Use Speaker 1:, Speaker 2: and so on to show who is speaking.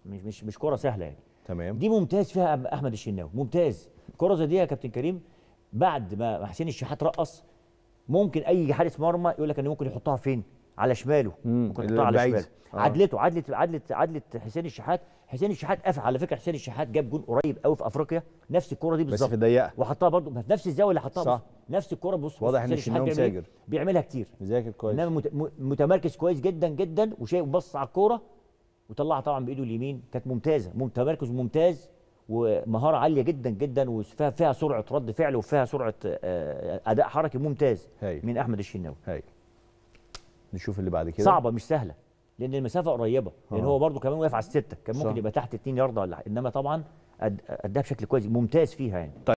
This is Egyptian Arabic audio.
Speaker 1: مش مش مش كره سهله يعني
Speaker 2: تمام
Speaker 1: دي ممتاز فيها احمد الشناوي ممتاز كره زي دي يا كابتن كريم بعد ما حسين الشحات رقص ممكن اي حارس مرمى يقول لك ان ممكن يحطها فين على شماله
Speaker 2: مم،
Speaker 1: ممكن يحطها على
Speaker 2: البعيد.
Speaker 1: شماله
Speaker 2: آه.
Speaker 1: عدلته عدلت عدلت عدلت حسين الشحات حسين الشحات قفل على فكره حسين الشحات جاب جون قريب قوي في افريقيا نفس الكره دي
Speaker 2: بس
Speaker 1: بالظبط
Speaker 2: في الضيقه
Speaker 1: وحطها برضه في نفس الزاويه اللي حطها
Speaker 2: صح.
Speaker 1: بص نفس الكره بص بص
Speaker 2: واضح إن
Speaker 1: حسين الشحات
Speaker 2: الشناوي
Speaker 1: بيعمل إيه؟
Speaker 2: مساجر.
Speaker 1: بيعملها كتير
Speaker 2: مذاكر كويس
Speaker 1: انما مت- م- متمركز كويس جدا جدا وشايف بص على الكوره وطلعها طبعا بايده اليمين كانت ممتازه مم- تمركز ممتاز ومهاره عاليه جدا جدا وفيها فيها سرعه رد فعل وفيها سرعه آه، اداء حركي ممتاز
Speaker 2: هايل.
Speaker 1: من احمد الشناوي
Speaker 2: هايل نشوف اللي بعد كده
Speaker 1: صعبه مش سهله لان المسافه قريبه لان
Speaker 2: آه.
Speaker 1: هو برده كمان واقف على السته كان ممكن
Speaker 2: صح.
Speaker 1: يبقى تحت 2 يارده ولا حاجة. انما طبعا أد- اداها بشكل كويس ممتاز فيها يعني